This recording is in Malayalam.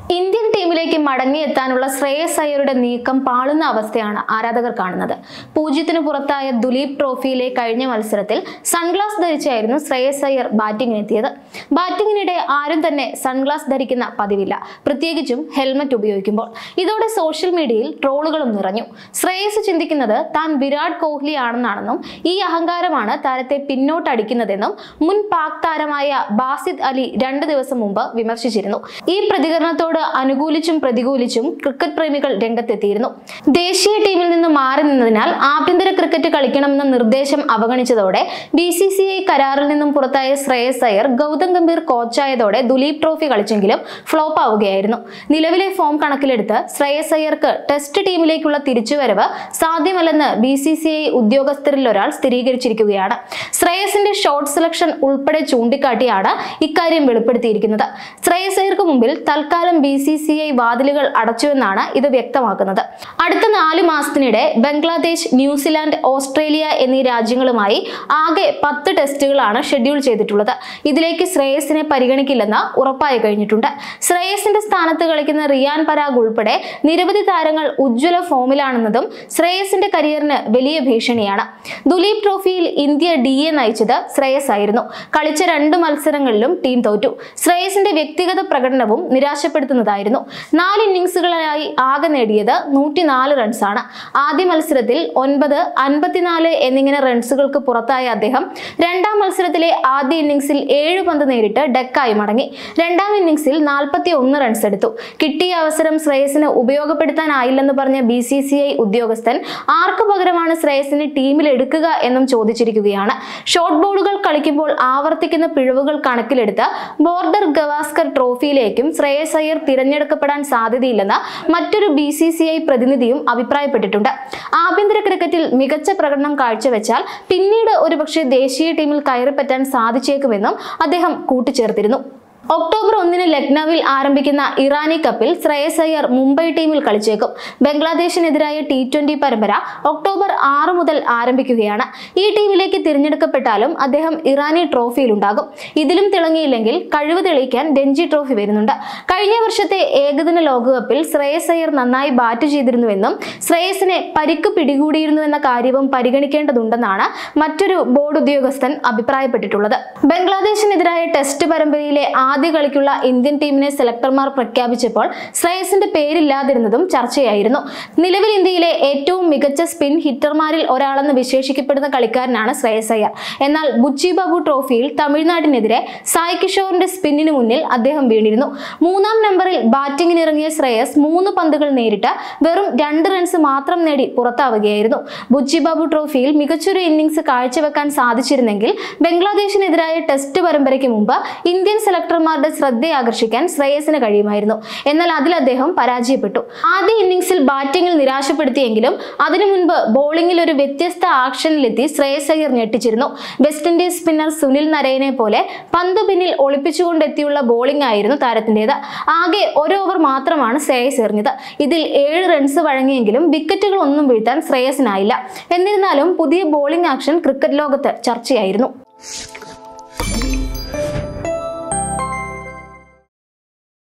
ഇന്ത്യൻ ടീമിലേക്ക് മടങ്ങിയെത്താനുള്ള ശ്രേയസ് അയ്യരുടെ നീക്കം പാളുന്ന അവസ്ഥയാണ് ആരാധകർ കാണുന്നത് പൂജ്യത്തിന് പുറത്തായ ദുലീപ് ട്രോഫിയിലെ കഴിഞ്ഞ മത്സരത്തിൽ സൺഗ്ലാസ് ധരിച്ചായിരുന്നു ശ്രേയസ് അയ്യർ ബാറ്റിംഗിനെത്തിയത് ബാറ്റിംഗിനിടെ ആരും തന്നെ സൺഗ്ലാസ് ധരിക്കുന്ന പതിവില്ല പ്രത്യേകിച്ചും ഹെൽമറ്റ് ഉപയോഗിക്കുമ്പോൾ ഇതോടെ സോഷ്യൽ മീഡിയയിൽ ട്രോളുകളും നിറഞ്ഞു ശ്രേയസ് ചിന്തിക്കുന്നത് താൻ വിരാട് കോഹ്ലി ആണെന്നാണെന്നും ഈ അഹങ്കാരമാണ് താരത്തെ പിന്നോട്ടടിക്കുന്നതെന്നും മുൻ പാക് താരമായ ബാസിദ് അലി രണ്ട് ദിവസം മുമ്പ് വിമർശിച്ചിരുന്നു ഈ പ്രതികരണത്തോട് അനുകൂലിച്ചും പ്രതികൂലിച്ചും ക്രിക്കറ്റ് പ്രേമികൾ രംഗത്തെത്തിയിരുന്നു ദേശീയ ടീമിൽ നിന്ന് മാറി നിന്നതിനാൽ ആഭ്യന്തര ക്രിക്കറ്റ് കളിക്കണമെന്ന നിർദ്ദേശം അവഗണിച്ചതോടെ ബി സി സി ഐ കരാറിൽ നിന്നും പുറത്തായ ശ്രേയസ് അയ്യർ ഗൗതം ഗംഭീർ കോച്ചായതോടെ ദുലീപ് ട്രോഫി കളിച്ചെങ്കിലും ഫ്ലോപ്പ് ആവുകയായിരുന്നു നിലവിലെ ഫോം കണക്കിലെടുത്ത് ശ്രേയസ് അയ്യർക്ക് ടെസ്റ്റ് ടീമിലേക്കുള്ള തിരിച്ചുവരവ് സാധ്യമല്ലെന്ന് ബി സി സി ഐ ഉദ്യോഗസ്ഥരിൽ ഒരാൾ സ്ഥിരീകരിച്ചിരിക്കുകയാണ് ശ്രേയസിന്റെ ഷോർട്ട് സെലക്ഷൻ ഉൾപ്പെടെ ചൂണ്ടിക്കാട്ടിയാണ് ഇക്കാര്യം വെളിപ്പെടുത്തിയിരിക്കുന്നത് ശ്രേയസ് അയ്യർക്ക് മുമ്പിൽ തൽക്കാലം ബി സി സി ഐ വാതിലുകൾ അടച്ചുവെന്നാണ് ഇത് വ്യക്തമാക്കുന്നത് അടുത്ത നാല് മാസത്തിനിടെ ബംഗ്ലാദേശ് ന്യൂസിലാൻഡ് ഓസ്ട്രേലിയ എന്നീ രാജ്യങ്ങളുമായി ആകെ പത്ത് ടെസ്റ്റുകളാണ് ഷെഡ്യൂൾ ചെയ്തിട്ടുള്ളത് ഇതിലേക്ക് ശ്രേയസിനെ പരിഗണിക്കില്ലെന്ന് ഉറപ്പായി കഴിഞ്ഞിട്ടുണ്ട് ശ്രേയസിന്റെ സ്ഥാനത്ത് കളിക്കുന്ന റിയാൻ പരാഗ് ഉൾപ്പെടെ നിരവധി താരങ്ങൾ ഉജ്ജ്വല ഫോമിലാണെന്നതും ശ്രേയസിന്റെ കരിയറിന് വലിയ ഭീഷണിയാണ് ദുലീപ് ട്രോഫിയിൽ ഇന്ത്യ ഡി എ നയിച്ചത് ശ്രേയസ് ആയിരുന്നു കളിച്ച രണ്ട് മത്സരങ്ങളിലും ടീം തോറ്റു ശ്രേയസിന്റെ വ്യക്തിഗത പ്രകടനവും നിരാശപ്പെടുത്തുന്നതായിരുന്നു നാല് ഇന്നിംഗ്സുകളായി ആകെ നേടിയത് നൂറ്റിനാല് റൺസാണ് ആദ്യ മത്സരത്തിൽ ഒൻപത് അൻപത്തിനാല് എന്നിങ്ങനെ റൺസുകൾക്ക് പുറത്തായ അദ്ദേഹം രണ്ടാം മത്സരത്തിലെ ആദ്യ ഇന്നിംഗ്സിൽ ഏഴ് പന്ത് നേരിട്ട് ഡെക്കായി മടങ്ങി രണ്ടാം ഇന്നിംഗ്സിൽ നാൽപ്പത്തി ഒന്ന് റൺസ് എടുത്തു കിട്ടിയ അവസരം ശ്രേയസിന് ഉപയോഗപ്പെടുത്താനായില്ലെന്ന് പറഞ്ഞ ബി സി സി ഐ ഉദ്യോഗസ്ഥൻ ആർക്ക് പകരമാണ് ശ്രേയസിനെ ടീമിൽ എടുക്കുക എന്നും ചോദിച്ചിരിക്കുകയാണ് ഷോർട്ട് ബോളുകൾ കളിക്കുമ്പോൾ ആവർത്തിക്കുന്ന പിഴവുകൾ കണക്കിലെടുത്ത് ബോർഡർ ഗവാസ്കർ ട്രോഫിയിലേക്കും ശ്രേയസ് അയ്യർ തിരഞ്ഞെടുക്കപ്പെടാൻ സാധ്യതയില്ലെന്ന് മറ്റൊരു ബി സി സി ഐ പ്രതിനിധിയും അഭിപ്രായപ്പെട്ടിട്ടുണ്ട് ആഭ്യന്തര ക്രിക്കറ്റിൽ മികച്ച പ്രകടനം കാഴ്ചവെച്ചാൽ പിന്നീട് ഒരുപക്ഷെ ദേശീയ ടീമിൽ കയറിപ്പറ്റാൻ സാധിച്ചേക്കുമെന്നും അദ്ദേഹം കൂട്ടിച്ചേർത്തിരുന്നു ഒക്ടോബർ ഒന്നിന് ലക്നൌവിൽ ആരംഭിക്കുന്ന ഇറാനി കപ്പിൽ ശ്രേയസ് അയ്യർ മുംബൈ ടീമിൽ കളിച്ചേക്കും ബംഗ്ലാദേശിനെതിരായ ടി ട്വന്റി പരമ്പര ഒക്ടോബർ ആറ് മുതൽ ആരംഭിക്കുകയാണ് ഈ ടീമിലേക്ക് തിരഞ്ഞെടുക്കപ്പെട്ടാലും അദ്ദേഹം ഇറാനി ട്രോഫിയിലുണ്ടാകും ഇതിലും തിളങ്ങിയില്ലെങ്കിൽ കഴിവ് തെളിയിക്കാൻ രഞ്ജി ട്രോഫി വരുന്നുണ്ട് കഴിഞ്ഞ വർഷത്തെ ഏകദിന ലോകകപ്പിൽ ശ്രേയസ് അയ്യർ നന്നായി ബാറ്റ് ചെയ്തിരുന്നുവെന്നും ശ്രേയസിനെ പരിക്ക് പിടികൂടിയിരുന്നുവെന്ന കാര്യവും പരിഗണിക്കേണ്ടതുണ്ടെന്നാണ് മറ്റൊരു ബോർഡ് ഉദ്യോഗസ്ഥൻ അഭിപ്രായപ്പെട്ടിട്ടുള്ളത് ബംഗ്ലാദേശിനെതിരായ ടെസ്റ്റ് പരമ്പരയിലെ ആദ്യ കളിക്കുള്ള ഇന്ത്യൻ ടീമിനെ സെലക്ടർമാർ പ്രഖ്യാപിച്ചപ്പോൾ ശ്രേയസിന്റെ പേരില്ലാതിരുന്നതും ചർച്ചയായിരുന്നു നിലവിൽ ഇന്ത്യയിലെ ഏറ്റവും മികച്ച സ്പിൻ ഹിറ്റർമാരിൽ ഒരാളെന്ന് വിശേഷിക്കപ്പെടുന്ന കളിക്കാരനാണ് ശ്രേയസ് അയ്യർ എന്നാൽ ബുച്ചി ബാബു ട്രോഫിയിൽ തമിഴ്നാടിനെതിരെ സായ് കിഷോറിന്റെ സ്പിന്നിന് മുന്നിൽ അദ്ദേഹം വീണിരുന്നു മൂന്നാം നമ്പറിൽ ബാറ്റിംഗിനിറങ്ങിയ ശ്രേയസ് മൂന്ന് പന്തുകൾ നേരിട്ട് വെറും രണ്ട് റൺസ് മാത്രം നേടി പുറത്താവുകയായിരുന്നു ബുച്ചി ബാബു ട്രോഫിയിൽ മികച്ചൊരു ഇന്നിംഗ്സ് കാഴ്ചവെക്കാൻ സാധിച്ചിരുന്നെങ്കിൽ ബംഗ്ലാദേശിനെതിരായ ടെസ്റ്റ് പരമ്പരയ്ക്ക് മുമ്പ് ഇന്ത്യൻ സെലക്ടർമാരുടെ ശ്രദ്ധയാകർഷിക്കാൻ ശ്രേയസിന് കഴിയുമായിരുന്നു എന്നാൽ അതിൽ അദ്ദേഹം പരാജയപ്പെട്ടു ആദ്യ ഇന്നിംഗ്സിൽ ബാറ്റിംഗിൽ നിരാശപ്പെടുത്തിയെങ്കിലും അതിനു മുൻപ് ബോളിംഗിൽ ഒരു വ്യത്യസ്ത ആക്ഷനിലെത്തി ശ്രേയസ് അയ്യർ ഞെട്ടിച്ചിരുന്നു വെസ്റ്റ് ഇൻഡീസ് സ്പിന്നർ സുനിൽ നരയനെ പോലെ പന്ത് പിന്നിൽ ഒളിപ്പിച്ചുകൊണ്ടെത്തിയുള്ള ബോളിംഗ് ആയിരുന്നു താരത്തിൻ്റെത് ആകെ ഒരു ഓവർ മാത്രമാണ് ശ്രേയസ് എറിഞ്ഞത് ഇതിൽ ഏഴ് റൺസ് വഴങ്ങിയെങ്കിലും വിക്കറ്റുകൾ ഒന്നും വീഴ്ത്താൻ ശ്രേയസിനായില്ല എന്നിരുന്നാലും പുതിയ ബോളിംഗ് ആക്ഷൻ ക്രിക്കറ്റ് ലോകത്ത് ചർച്ചയായിരുന്നു